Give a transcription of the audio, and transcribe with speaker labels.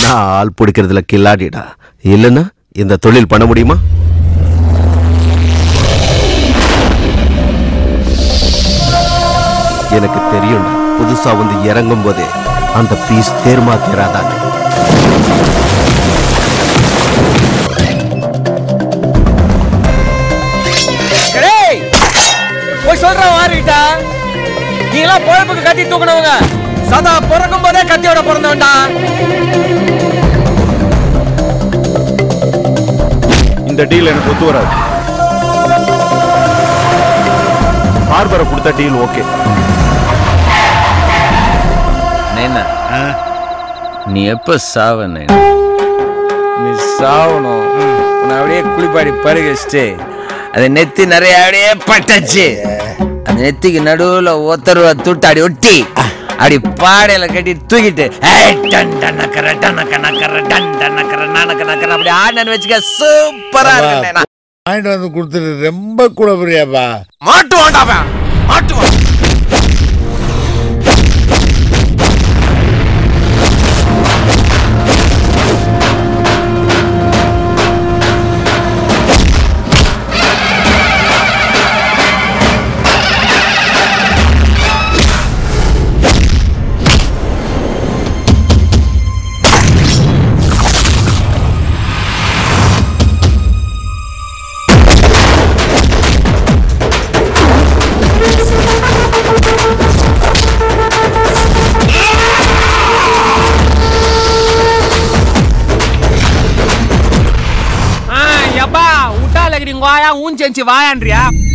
Speaker 1: நான் ஆள் பிடிக்கிறதுல கில்லாடிடா இல்லைன்னா இந்த தொழில் பண்ண முடியுமா எனக்கு தெரியும்டா புதுசா வந்து இறங்கும் போதே அந்த பீஸ் தேர்மா தேராதான்
Speaker 2: டேய் போய் சொல்றேன் வாரிட்டா நீ எல்லாம் பொழப்புக்கு கத்தி தூக்கணவங்க சதா பிறக்கும் போதே கத்தியோட பிறந்தவன்டா
Speaker 3: இந்த டீல் எனக்கு ஒத்து வராது ஹார்பரை கொடுத்த டீல் ஓகே
Speaker 2: நைனா நீ எப்ப சாவ நைனா நீ சாவணும் உன்னை அப்படியே குளிப்பாடி பருக வச்சுட்டு அது நெத்தி நிறைய அப்படியே பட்டாச்சு அந்த நெத்திக்கு நடுவுல ஒத்தருவா துட்டாடி ஒட்டி அப்படி பாடையில கட்டி தூக்கிட்டு ஏய், டன் டன் நக்கற, டன் நக்க நக்கற, டன் டன் நக்கற, நனக்க நக்கற, அப்படி ஆடினு வச்சுக்க சூப்பரா இருக்கு நைனா.
Speaker 4: வாங்கிட்டு வந்து கொடுத்துட்டு ரொம்ப கூட புரியாப்பா
Speaker 2: மாட்டுவான்டா அவன் மாட்டுவான்
Speaker 5: எப்பா விட்டாலகிரி வாயா ஊஞ்செஞ்சி வாயான்றியா